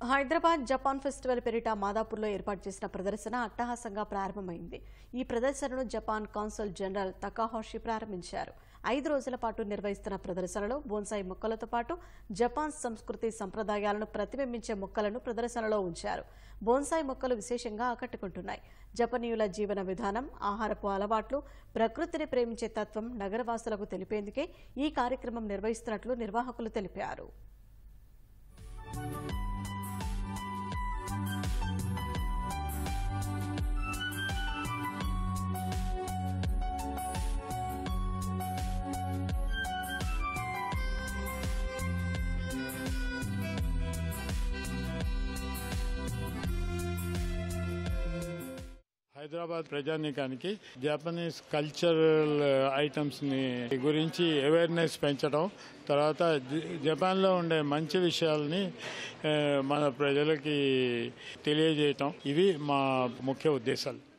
Hyderabad Japan festival పేరిట మాదాపూర్లో ఏర్పాటు చేసిన ప్రదర్శన అట్టహాసంగా ప్రారంభమైంది ఈ ప్రదర్శనను జపాన్ కాన్సుల్ జనరల్ తకాహోషి ప్రారంభించారు ఐదు రోజుల పాటు నిర్వహిస్తున్న ప్రదర్శనలో బోన్సాయి మొక్కలతో పాటు జపాన్ సంస్కృతి సంప్రదాయాలను ప్రతిబింబించే మొక్కలను ప్రదర్శనలో ఉంచారు బోన్సాయి మొక్కలు విశేషంగా ఆకట్టుకుంటున్నాయి జపనీయుల జీవన విధానం ఆహారపు అలవాట్లు ప్రకృతిని ప్రేమించే తత్వం నగరవాసులకు తెలిపేందుకే ఈ కార్యక్రమం నిర్వహిస్తున్నట్లు నిర్వాహకులు తెలిపారు హైదరాబాద్ ప్రజానీకానికి జపనీస్ కల్చరల్ ఐటమ్స్ ని గురించి అవేర్నెస్ పెంచడం తర్వాత జ- జపాన్లో ఉండే మంచి విషయాల్ని ఆ, మన ప్రజలకి తెలియజేయటం ఇవి మా ముఖ్య ఉద్దేశాలు